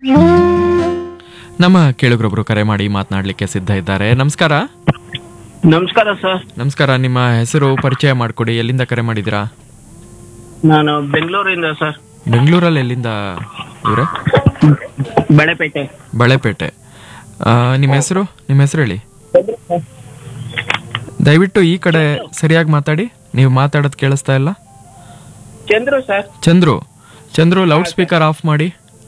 ನಮ್ಮ ಕೇಳುಗರೊಬ್ರು ಕರೆ ಮಾಡಿ ಮಾತನಾಡ್ಲಿಕ್ಕೆ ಸಿದ್ಧ ಇದ್ದಾರೆ ನಮಸ್ಕಾರ ನಮಸ್ಕಾರ ಸರ್ ನಮಸ್ಕಾರ ನಿಮ್ಮ ಹೆಸರು ಪರಿಚಯ ಮಾಡಿಕೊಡಿ ಎಲ್ಲಿಂದ ಕರೆ ಮಾಡಿದ್ದೀರಾ ನಾನು ಬೆಂಗಳೂರಿಂದ ಸರ್ ಬೆಂಗಳೂರಲ್ಲಿ ಎಲ್ಲಿಂದ ಇವರೇ ಬೆಳೆಪೇಟೆ ಬಳೆಪೇಟೆ ಆ, ನಿಮ್ಮ ಹೆಸರು ನಿಮ್ಮ ಹೆಸರು ಹೇಳಿ ದಯವಿಟ್ಟು ಈ ಕಡೆ ಸರಿಯಾಗಿ ಮಾತಾಡಿ ನೀವು ಮಾತಾಡೋದು ಕೇಳಿಸ್ತಾ ಇಲ್ಲ Chandru sir Chandru Chandru loud speaker off ಮಾಡಿ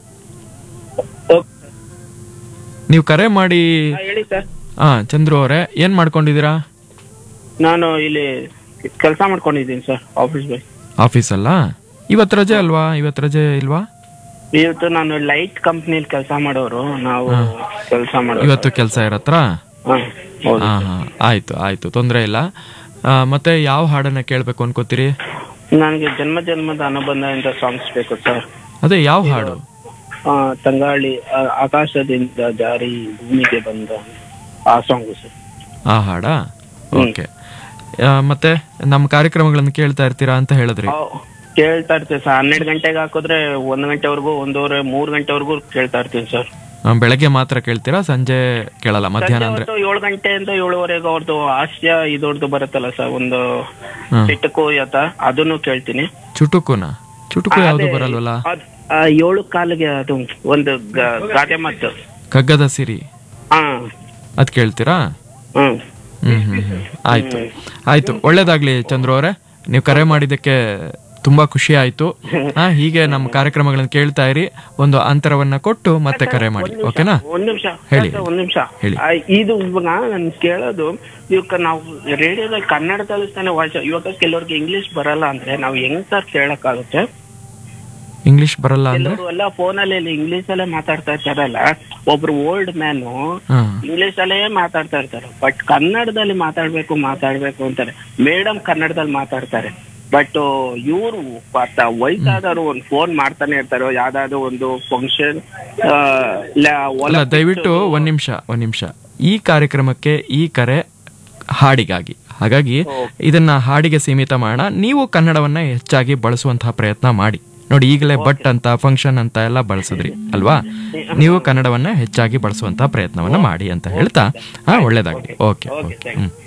ನೀವು ಕರೆ ಮಾಡಿ ಹೇಳಿ ಸರ್ ಹಾ ಚಂದ್ರು ಅವರೇ ಏನ್ ಮಾಡ್ಕೊಂಡಿದ್ದೀರಾ ನಾನು ಇಲ್ಲಿ ಕೆಲಸ ಮಾಡ್ಕೊಂಡಿದ್ದೀನಿ ಸರ್ ಆಫೀಸ್ ಬೈ ಆಫೀಸಲ್ಲ ಇವತ್ತು ರಜೆ ಅಲ್ವಾ ಇವತ್ತು ರಜೆ ಇಲ್ವಾ ಇವತ್ತು ನಾನು ಲೈಟ್ ಕಂಪ್ನಿಲಿ ಕೆಲಸ ಮಾಡೋರು ನಾವು ಕೆಲಸ ಮಾಡೋರು ಇವತ್ತು ಕೆಲಸ ಇರತ್ರ ಹಾ, ಹೌದು ಹಾ ಹಾ ಆಯ್ತು ಆಯ್ತು ತೊಂದರೆ ಇಲ್ಲ ಆ, ಮತ್ತೆ ಯಾವ ಹಾಡನ್ನ ಕೇಳ್ಬೇಕು ಅನ್ಕೋತೀರಿ ನನಗೆ ಜನ್ಮ ಜನ್ಮದ ಅನುಬಂಧ ಅಂತ ಸಾಂಗ್ಸ್ ಬೇಕು ಸರ್ ಅದೇ ಯಾವ ಹಾಡು ಆ, ತಂಗಾಳಿ ಆ, ಆಕಾಶದಿಂದ ಜಾರಿ ಭೂಮಿಗೆ ಬಂದ ಆ ಸಾಂಗು ಸರ್ ಆ ಹಾಡಾ ಓಕೆ ಮತ್ತೆ ನಮ್ಮ ಕಾರ್ಯಕ್ರಮಗಳನ್ನು ಕೇಳ್ತಾ ಇರ್ತೀರಾ ಅಂತ ಹೇಳಿದ್ರಿ ಆ, ಕೇಳ್ತಾ ಇರ್ತೀವಿ ಸರ್ ಹನ್ನೆರಡು ಗಂಟೆಗೆ ಹಾಕಿದ್ರೆ ಒಂದ್ ಗಂಟೆವರೆಗೂ ಒಂದೂವರೆ ಮೂರ್ ಗಂಟೆವರೆಗೂ ಕೇಳ್ತಾ ಇರ್ತೀನಿ ಸರ್ ಆ, ಬೆಳಗ್ಗೆ ಮಾತ್ರ ಕೇಳ್ತೀರಾ ಸಂಜೆ ಕೇಳಲ್ಲ ಮಧ್ಯಾಹ್ನ ಅಂದ್ರೆ ಸಂಜೆ ಹೊತ್ತು ಏಳು ಗಂಟೆಯಿಂದ ಏಳುವರೆಗೆ ಅವ್ರದ್ದು ಹಾಸ್ಯ ಇದೊರ್ದು ಬರುತ್ತಲ್ಲ ಸರ್ ಒಂದು ಹ್ಮ್. ಚಿಟ್ಟಕು ಯತ ಅದನ್ನು ಕೇಳ್ತೀನಿ ಚುಟುಕುನ ಚುಟುಕು ಯಾವ್ದು ಅದೇ, ಬರಲ್ವಲ್ಲ ಅದ್- ಆ, ಏಳು ಕಾಲಿಗೆ ಅದು ಒಂದು ಗ- ಗಾದೆ ಮಾತು ಕಗ್ಗದ ಸಿರಿ ಹಾ ಅದ್ ಕೇಳ್ತೀರಾ ಹ್ಮ್ ಹ್ಮ್ ಹ್ಮ್ ಹ್ಮ್ ಆಯ್ತು ಆಯ್ತು ಒಳ್ಳೇದಾಗ್ಲಿ ಚಂದ್ರು ಅವರೇ ನೀವು ಕರೆ ಮಾಡಿದ್ದಕ್ಕೆ ತುಂಬಾ ಖುಷಿ ಆಯ್ತು ಹಾ ಹೀಗೆ ನಮ್ಮ ಕಾರ್ಯಕ್ರಮಗಳನ್ನ ಕೇಳ್ತಾ ಇರಿ ಒಂದು ಅಂತರವನ್ನ ಕೊಟ್ಟು ಮತ್ತೆ ಕರೆ ಮಾಡಿ ಓಕೆನಾ ಒಂದ್ ನಿಮಿಷ ಹೇಳಿ. ಸರ್, ಒಂದ್ ನಿಮಿಷ ಹೇಳಿ. ಆ, ಇದು ಇವಾಗ ನನ್ ಕೇಳೋದು ಇವಾಗ ನಾವು ರೇಡಿಯೋದಲ್ಲಿ ಕನ್ನಡದಲ್ಲಿ ತಾನೇ ವಾಯ್ಸ್ ಇವಾಗ ಕೆಲವ್ರಿಗೆ ಇಂಗ್ಲಿಷ್ ಬರಲ್ಲ ಅಂದ್ರೆ ನಾವು ಹೆಂಗ್ ಸರ್ ಕೇಳಕ್ಕಾಗುತ್ತೆ ಇಂಗ್ಲಿಷ್ ಬರಲ್ಲ ಅಂದ್ರೆ ಕೆಲವರು ಎಲ್ಲ ಫೋನಲ್ಲಿ ಇಂಗ್ಲಿಷ್ ಅಲ್ಲೇ ಮಾತಾಡ್ತಾ ಇರ್ತಾರಲ್ಲ ಒಬ್ರು ಓಲ್ಡ್ ಮ್ಯಾನು ಹಾ ಇಂಗ್ಲಿಷ್ ಅಲ್ಲೇ ಮಾತಾಡ್ತಾ ಇರ್ತಾರೆ ಬಟ್ ಕನ್ನಡದಲ್ಲಿ ಮಾತಾಡ್ಬೇಕು ಮಾತಾಡ್ಬೇಕು ಅಂತಾರೆ ಮೇಡಮ್ ಕನ್ನಡದಲ್ಲಿ ಮಾತಾಡ್ತಾರೆ ಬಟ್ ಇವರು ವಯಸ್ಸಾದವರು ಒಂದು ಫೋನ್ ಮಾಡ್ತಾನೆ ಇರ್ತಾರೆ ಯಾವ್ದಾದ್ರು ಒಂದು ಫಂಕ್ಷನ್ ಅಲ್ಲ ದಯವಿಟ್ಟು ಒಂದ್ ನಿಮಿಷ ಒಂದ್ ನಿಮಿಷ ಈ ಕಾರ್ಯಕ್ರಮಕ್ಕೆ ಈ ಕರೆ ಹಾಡಿಗಾಗಿ ಹಾಗಾಗಿ ಇದನ್ನ ಹಾಡಿಗೆ ಸೀಮಿತ ಮಾಡೋಣ ನೀವು ಕನ್ನಡವನ್ನ ಹೆಚ್ಚಾಗಿ ಬಳಸುವಂತಹ ಪ್ರಯತ್ನ ಮಾಡಿ ನೋಡಿ ಈಗಲೇ ಬಟ್ ಅಂತ ಫಂಕ್ಷನ್ ಅಂತ ಎಲ್ಲ ಬಳಸಿದ್ರಿ ಅಲ್ವಾ ನೀವು ಕನ್ನಡವನ್ನ ಹೆಚ್ಚಾಗಿ ಬಳಸುವಂತಹ ಪ್ರಯತ್ನವನ್ನ ಮಾಡಿ ಅಂತ ಹೇಳ್ತಾ ಹಾ ಒಳ್ಳೇದಾಗ್ಲಿ ಓಕೆ ಓಕೆ ಹ್ಮ್